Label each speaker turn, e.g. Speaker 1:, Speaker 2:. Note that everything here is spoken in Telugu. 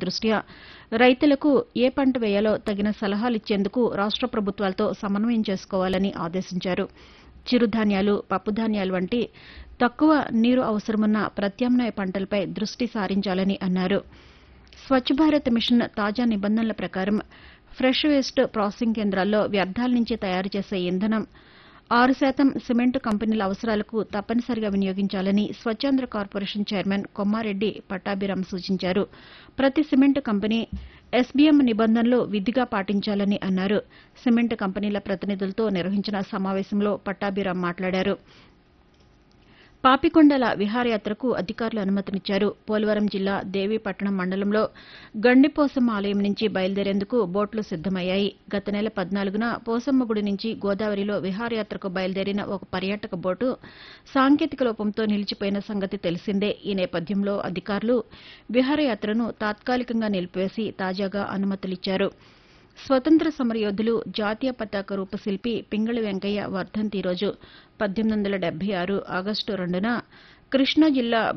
Speaker 1: దృష్ట్యా రైతులకు ఏ పంట వేయాలో తగిన సలహాలిచ్చేందుకు రాష్ట ప్రభుత్వాలతో సమన్వయం చేసుకోవాలని ఆదేశించారు చిరుధాన్యాలు పప్పుధాన్యాలు వంటి తక్కువ నీరు అవసరమున్న ప్రత్యామ్నాయ పంటలపై దృష్టి సారించాలని అన్నారు స్వచ్ఛ భారత్ మిషన్ తాజా నిబంధనల ప్రకారం ఫ్రెష్ వేస్ట్ ప్రాసెసింగ్ కేంద్రాల్లో వ్యర్థాల నుంచి తయారు చేసే ఇంధనం ఆరు శాతం సిమెంటు కంపెనీల అవసరాలకు తప్పనిసరిగా వినియోగించాలని స్వచ్ఛాంధ్ర కార్పొరేషన్ చైర్మన్ కొమ్మారెడ్డి పట్టాభిరామ్ సూచించారు ప్రతి సిమెంటు కంపెనీ ఎస్బీఎం నిబంధనలు విధిగా పాటించాలని అన్నారు సిమెంటు కంపెనీల ప్రతినిధులతో నిర్వహించిన సమావేశంలో పట్టాభిరామ్ మాట్లాడారు పాపికొండల విహారయాత్రకు అధికారులు అనుమతినిచ్చారు పోలవరం జిల్లా దేవీపట్నం మండలంలో గండిపోసమ్మ ఆలయం నుంచి బయలుదేరేందుకు బోట్లు సిద్దమయ్యాయి గత నెల పద్నాలుగున పోసమ్మ గుడి నుంచి గోదావరిలో విహారయాత్రకు బయలుదేరిన ఒక పర్యాటక బోటు సాంకేతిక లోపంతో నిలిచిపోయిన సంగతి తెలిసిందే ఈ నేపథ్యంలో అధికారులు విహారయాత్రను తాత్కాలికంగా నిలిపివేసి తాజాగా అనుమతులిచ్చారు స్వతంత్ర సమరయోధులు జాతీయ పతాక రూపశిల్పి పింగళి వెంకయ్య వర్ధంతి రోజు పద్దెనిమిది వందల డెబ్బై ఆరు ఆగస్టు రెండున కృష్ణా జిల్లా